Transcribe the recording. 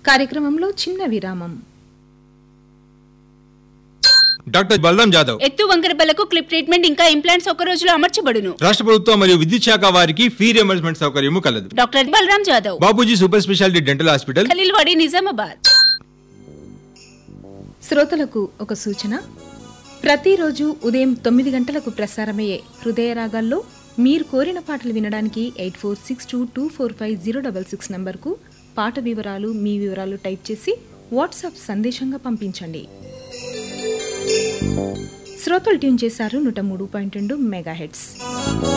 కార్యక్రమంలో చిన్న విరామం డాక్టర్ బలరాం జాదవ్ ఎత్తు వంకరబలకు క్లిప్ ట్రీట్మెంట్ ఇంకా ఇంప్లాంట్స్ ఒక రోజులో అమర్చబడును రాష్ట్ర ప్రభుత్వం మరియు విద్యుత్ శాఖ వారికి ఫీ రియంబర్స్మెంట్ సౌకర్యము కలదు doctor Balaram Jadhav Bapuji super speciality dental hospital Khaleelwadi Nizamabad శ్రోతలకు ఒక సూచన ప్రతిరోజు ఉదయం తొమ్మిది గంటలకు ప్రసారమయ్యే హృదయ రాగాల్లో మీరు కోరిన పాటలు వినడానికి eight four six two two four five zero double six నంబర్కు పాట వివరాలు మీ వివరాలు టైప్ చేసి వాట్సాప్ సందేశంగా పంపించండి శ్రోతలు ట్యూన్ చేశారు నూట మూడు పాయింట్ రెండు మెగా హెడ్స్